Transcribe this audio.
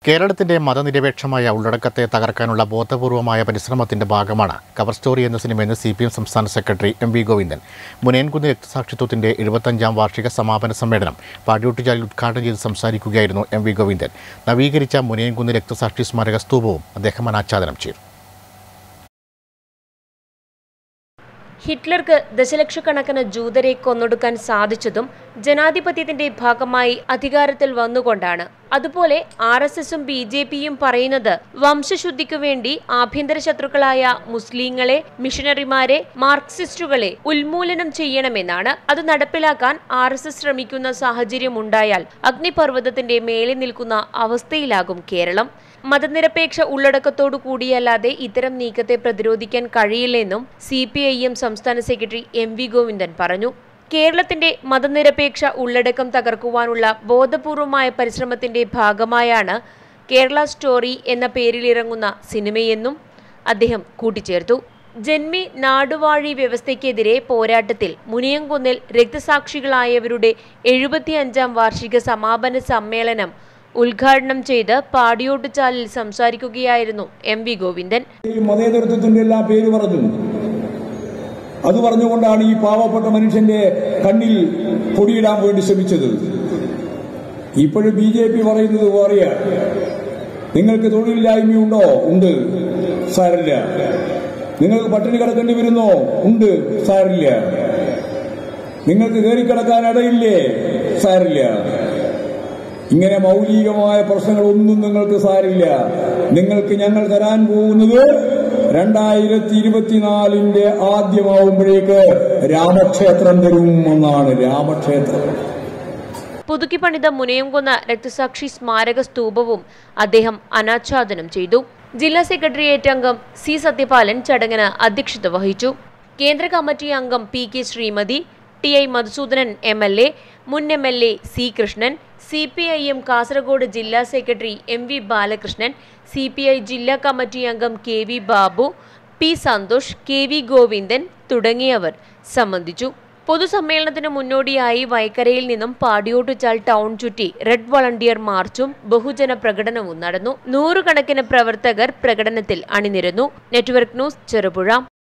കേരളത്തിന്റെ മതനിരപേക്ഷമായ ഉള്ളടക്കത്തെ തകർക്കാനുള്ള ബോധപൂർവമായ പരിശ്രമത്തിന്റെ ഭാഗമാണ് കവർ സ്റ്റോറി എന്ന സിനിമയെന്ന് സി പി എം സംസ്ഥാന സെക്രട്ടറി എം വി ഗോവിന്ദൻ മുനയൻകുന്ന് രക്തസാക്ഷിത്വത്തിന്റെ എഴുപത്തഞ്ചാം വാർഷിക സമാപന സമ്മേളനം പാടിയോട്ടുചാലിൽ ഉദ്ഘാടനം ചെയ്ത് സംസാരിക്കുകയായിരുന്നു എം വി ഗോവിന്ദൻ നവീകരിച്ച മുനയൻകുന്ന് രക്തസാക്ഷി സ്മാരക സ്തൂപവും അദ്ദേഹം അനാച്ഛാദനം ചെയ്തു ഹിറ്റ്ലർക്ക് ദശലക്ഷക്കണക്കിന് ജൂതരെ കൊന്നൊടുക്കാൻ സാധിച്ചതും ജനാധിപത്യത്തിന്റെ ഭാഗമായി അധികാരത്തിൽ വന്നുകൊണ്ടാണ് അതുപോലെ ആർ എസ് എസും ബി ജെ പിയും പറയുന്നത് വംശശുദ്ധിക്കു വേണ്ടി ആഭ്യന്തര ശത്രുക്കളായ മുസ്ലിങ്ങളെ മിഷനറിമാരെ മാർക്സിസ്റ്റുകളെ ഉന്മൂലനം ചെയ്യണമെന്നാണ് അത് നടപ്പിലാക്കാൻ ആർ എസ് എസ് ശ്രമിക്കുന്ന സാഹചര്യം ഉണ്ടായാൽ അഗ്നിപർവ്വതത്തിന്റെ മേലെ നിൽക്കുന്ന അവസ്ഥയിലാകും കേരളം മതനിരപേക്ഷ ഉള്ളടക്കത്തോടു കൂടിയല്ലാതെ ഇത്തരം നീക്കത്തെ പ്രതിരോധിക്കാൻ കഴിയില്ലെന്നും സി പി ഐ എം സംസ്ഥാന സെക്രട്ടറി എം വി ഗോവിന്ദൻ പറഞ്ഞു കേരളത്തിന്റെ മതനിരപേക്ഷ ഉള്ളടക്കം തകർക്കുവാനുള്ള ബോധപൂർവമായ പരിശ്രമത്തിന്റെ ഭാഗമായാണ് കേരള സ്റ്റോറി എന്ന പേരിലിറങ്ങുന്ന സിനിമയെന്നും അദ്ദേഹം കൂട്ടിച്ചേർത്തു ജന്മി നാടുവാഴി വ്യവസ്ഥയ്ക്കെതിരെ പോരാട്ടത്തിൽ മുനിയംകുന്നിൽ രക്തസാക്ഷികളായവരുടെ എഴുപത്തിയഞ്ചാം വാർഷിക സമാപന സമ്മേളനം ഉദ്ഘാടനം ചെയ്ത് പാടിയോട്ടുചാലിൽ സംസാരിക്കുകയായിരുന്നു എം വി ഗോവിന്ദൻ ഈ മതേതരത്വത്തിന്റെ എല്ലാം പേര് പറഞ്ഞു അത് പറഞ്ഞുകൊണ്ടാണ് ഈ പാവപ്പെട്ട മനുഷ്യന്റെ കണ്ണിൽ പൊടിയിടാൻ വേണ്ടി ശ്രമിച്ചത് ഇപ്പോഴും ബി ജെ പി പറയുന്നത് പറയാ നിങ്ങൾക്ക് തൊഴിലില്ലായ്മയുണ്ടോ ഉണ്ട് സാരില്ല നിങ്ങൾക്ക് പട്ടിണി കിടക്കേണ്ടി വരുന്നോ ഉണ്ട് സാരില്ല നിങ്ങൾക്ക് കയറിക്കിടക്കാൻ ഇടയില്ലേ സാരില്ല ഇങ്ങനെ മൗലികമായ പ്രശ്നങ്ങളൊന്നും നിങ്ങൾക്ക് സാരില്ല നിങ്ങൾക്ക് ഞങ്ങൾ തരാൻ പോകുന്നത് രണ്ടായിരത്തി ഇരുപത്തിനാലിന്റെ ആദ്യമാവുമ്പോഴേക്ക് രാമക്ഷേത്രം തരും എന്നാണ് രാമക്ഷേത്രം പുതുക്കി പണിത മുനയംകുന്ന രക്തസാക്ഷി സ്മാരക സ്തൂപവും അദ്ദേഹം അനാച്ഛാദനം ചെയ്തു ജില്ലാ സെക്രട്ടേറിയറ്റ് അംഗം സി സത്യപാലൻ ചടങ്ങിന് അധ്യക്ഷത വഹിച്ചു കേന്ദ്ര കമ്മിറ്റി അംഗം P K Sreemathi T I Madhusoodanan M L A മുൻ M L A C Krishnan C P I M Kasaragod ജില്ലാ secretary M V Balakrishnan C P I ജില്ലാ കമ്മിറ്റി അംഗം കെ വി ബാബു പി സന്തോഷ് കെ വി ഗോവിന്ദൻ തുടങ്ങിയവർ സംബന്ധിച്ചു പൊതുസമ്മേളനത്തിന് മുന്നോടിയായി വൈക്കരയിൽ നിന്നും പാടിയോട്ടുചാൽ ടൗൺ ചുറ്റി റെഡ് വളണ്ടിയർ മാർച്ചും ബഹുജന പ്രകടനവും നടന്നു നൂറുകണക്കിന് പ്രവർത്തകർ പ്രകടനത്തിൽ അണിനിരന്നു നെറ്റ്വർക്ക് ന്യൂസ് ചെറുപുഴ